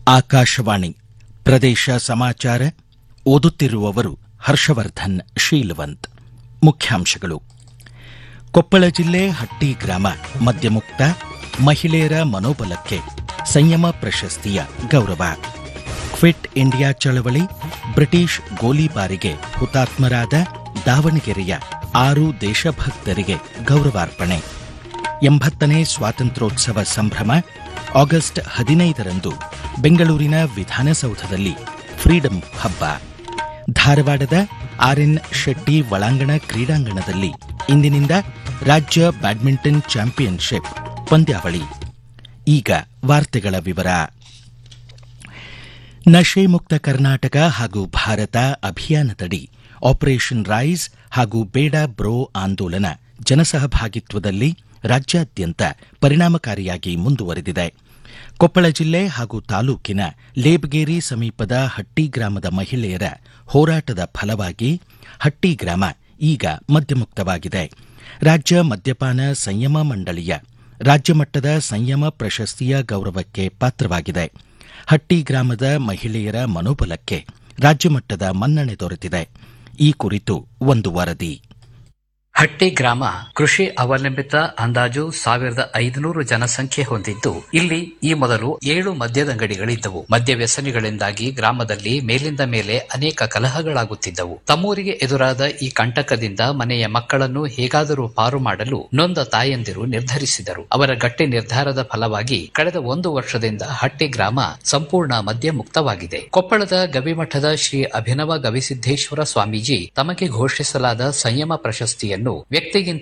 ಆಕಾಶವಾಣಿ ಪ್ರದೇಶ ಸಮಾಚಾರ ಓದುತ್ತಿರುವವರು ಹರ್ಷವರ್ಧನ್ ಶೀಲವಂತ್ ಮುಖ್ಯಾಂಶಗಳು ಕೊಪ್ಪಳ ಜಿಲ್ಲೆ ಹಟ್ಟಿ ಗ್ರಾಮ ಮದ್ಯಮುಕ್ತ ಮಹಿಳೆಯರ ಮನೋಬಲಕ್ಕೆ ಸಂಯಮ ಪ್ರಶಸ್ತಿಯ ಗೌರವ ಕ್ವಿಟ್ ಇಂಡಿಯಾ ಚಳವಳಿ ಬ್ರಿಟಿಷ್ ಗೋಲಿಬಾರಿಗೆ ಹುತಾತ್ಮರಾದ ದಾವಣಗೆರೆಯ ಆರು ದೇಶಭಕ್ತರಿಗೆ ಗೌರವಾರ್ಪಣೆ ಎಂಬತ್ತನೇ ಸ್ವಾತಂತ್ರ್ಯೋತ್ಸವ ಸಂಭ್ರಮ ಆಗಸ್ಟ್ ಹದಿನೈದರಂದು ಬೆಂಗಳೂರಿನ ವಿಧಾನಸೌಧದಲ್ಲಿ ಫ್ರೀಡಂ ಹಬ್ಬ ಧಾರವಾಡದ ಆರ್ಎನ್ ಶೆಟ್ಟಿ ಒಳಾಂಗಣ ಕ್ರೀಡಾಂಗಣದಲ್ಲಿ ಇಂದಿನಿಂದ ರಾಜ್ಯ ಬ್ಯಾಡ್ಮಿಂಟನ್ ಚಾಂಪಿಯನ್ಶಿಪ್ ಪಂದ್ಯಾವಳಿ ಈಗ ವಾರ್ತೆಗಳ ವಿವರ ನಶೆ ಮುಕ್ತ ಕರ್ನಾಟಕ ಹಾಗೂ ಭಾರತ ಅಭಿಯಾನದಡಿ ಆಪರೇಷನ್ ರೈಸ್ ಹಾಗೂ ಬೇಡ ಬ್ರೋ ಆಂದೋಲನ ಜನಸಹಭಾಗಿತ್ವದಲ್ಲಿ ರಾಜ್ಯಾದ್ಯಂತ ಪರಿಣಾಮಕಾರಿಯಾಗಿ ಮುಂದುವರೆದಿದೆ ಕೊಪ್ಪಳ ಜಿಲ್ಲೆ ಹಾಗೂ ತಾಲೂಕಿನ ಲೇಬ್ಗೇರಿ ಸಮೀಪದ ಹಟ್ಟಿ ಗ್ರಾಮದ ಮಹಿಳೆಯರ ಹೋರಾಟದ ಫಲವಾಗಿ ಹಟ್ಟಿ ಗ್ರಾಮ ಈಗ ಮದ್ಯಮುಕ್ತವಾಗಿದೆ ರಾಜ್ಯ ಮದ್ಯಪಾನ ಸಂಯಮ ಮಂಡಳಿಯ ರಾಜ್ಯಮಟ್ಟದ ಸಂಯಮ ಪ್ರಶಸ್ತಿಯ ಗೌರವಕ್ಕೆ ಪಾತ್ರವಾಗಿದೆ ಹಟ್ಟಿ ಗ್ರಾಮದ ಮಹಿಳೆಯರ ಮನೋಬಲಕ್ಕೆ ರಾಜ್ಯಮಟ್ಟದ ಮನ್ನಣೆ ದೊರೆತಿದೆ ಈ ಕುರಿತು ಒಂದು ವರದಿ ಹಟ್ಟಿ ಗ್ರಾಮ ಕೃಷಿ ಅವಲಂಬಿತ ಅಂದಾಜು ಸಾವಿರದ ಐದುನೂರು ಜನಸಂಖ್ಯೆ ಹೊಂದಿದ್ದು ಇಲ್ಲಿ ಈ ಮೊದಲು ಏಳು ಮದ್ಯದಂಗಡಿಗಳಿದ್ದವು ಮದ್ಯ ವ್ಯಸನಿಗಳಿಂದಾಗಿ ಗ್ರಾಮದಲ್ಲಿ ಮೇಲಿಂದ ಮೇಲೆ ಅನೇಕ ಕಲಹಗಳಾಗುತ್ತಿದ್ದವು ತಮ್ಮೂರಿಗೆ ಎದುರಾದ ಈ ಕಂಟಕದಿಂದ ಮನೆಯ ಮಕ್ಕಳನ್ನು ಹೇಗಾದರೂ ಪಾರು ಮಾಡಲು ನೊಂದ ತಾಯಂದಿರು ನಿರ್ಧರಿಸಿದರು ಅವರ ಗಟ್ಟಿ ನಿರ್ಧಾರದ ಫಲವಾಗಿ ಕಳೆದ ಒಂದು ವರ್ಷದಿಂದ ಹಟ್ಟಿ ಗ್ರಾಮ ಸಂಪೂರ್ಣ ಮದ್ಯ ಮುಕ್ತವಾಗಿದೆ ಕೊಪ್ಪಳದ ಗವಿಮಠದ ಶ್ರೀ ಅಭಿನವ ಗವಿಸಿದ್ದೇಶ್ವರ ಸ್ವಾಮೀಜಿ ತಮಗೆ ಘೋಷಿಸಲಾದ ಸಂಯಮ ಪ್ರಶಸ್ತಿಯನ್ನು ವ್ಯಕ್ತಿಗಿಂತ